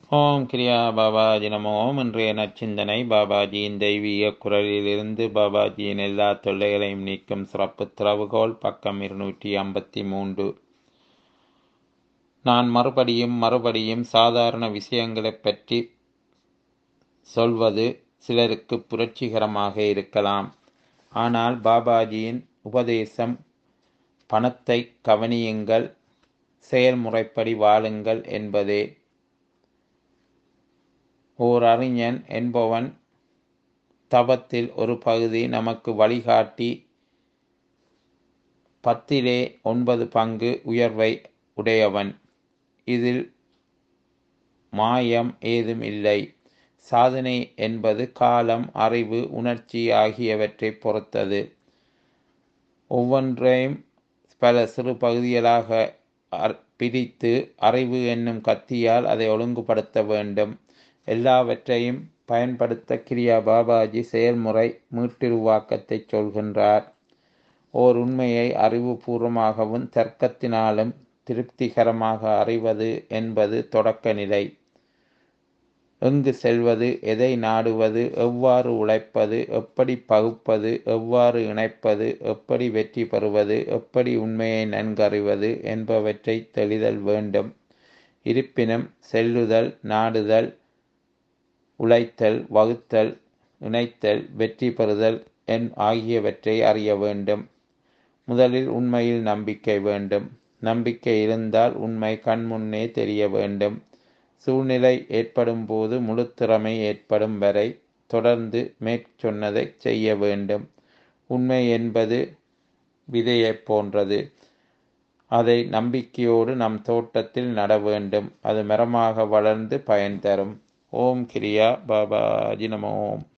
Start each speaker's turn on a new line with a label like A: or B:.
A: ஓம் கிரியா பாபாஜி நமோ ஓம் இன்றைய நச்சிந்தனை பாபாஜியின் தெய்வீக குரலிலிருந்து பாபாஜியின் எல்லா தொல்லைகளையும் நீக்கும் சிறப்பு திறவுகோல் பக்கம் இருநூற்றி ஐம்பத்தி மூன்று நான் மறுபடியும் மறுபடியும் சாதாரண விஷயங்களைப் பற்றி சொல்வது சிலருக்கு புரட்சிகரமாக இருக்கலாம் ஆனால் பாபாஜியின் உபதேசம் பணத்தை கவனியுங்கள் செயல்முறைப்படி வாழுங்கள் என்பதே ஓர் அறிஞன் என்பவன் தவத்தில் ஒரு பகுதி நமக்கு வழிகாட்டி பத்திலே ஒன்பது பங்கு உயர்வை உடையவன் இதில் மாயம் ஏதும் இல்லை சாதனை என்பது காலம் அறிவு உணர்ச்சி ஆகியவற்றை பொறுத்தது ஒவ்வொன்றையும் பல சிறு பகுதிகளாக பிரித்து அறிவு என்னும் கத்தியால் அதை ஒழுங்குபடுத்த வேண்டும் எல்லாவற்றையும் பயன்படுத்த கிரியா பாபாஜி செயல்முறை மீட்டுருவாக்கத்தை சொல்கின்றார் ஓர் உண்மையை அறிவுபூர்வமாகவும் தர்க்கத்தினாலும் திருப்திகரமாக அறிவது என்பது தொடக்க நிலை எங்கு செல்வது எதை நாடுவது எவ்வாறு உழைப்பது எப்படி பகுப்பது எவ்வாறு இணைப்பது எப்படி வெற்றி பெறுவது எப்படி உண்மையை நன்கறிவது என்பவற்றை தெளிதல் வேண்டும் இருப்பினும் செல்லுதல் நாடுதல் உழைத்தல் வகுத்தல் இணைத்தல் வெற்றி பெறுதல் என் ஆகியவற்றை அறிய வேண்டும் முதலில் உண்மையில் நம்பிக்கை வேண்டும் நம்பிக்கை இருந்தால் உண்மை கண்முன்னே தெரிய வேண்டும் சூழ்நிலை ஏற்படும் போது முழு திறமை ஏற்படும் வரை தொடர்ந்து மேற்சொன்னதை செய்ய வேண்டும் உண்மை என்பது விதையைப் போன்றது அதை நம்பிக்கையோடு நம் தோட்டத்தில் நட வேண்டும் அது மரமாக வளர்ந்து பயன் தரும் ஓம் கிரியா பாபாஜி நம ஓம்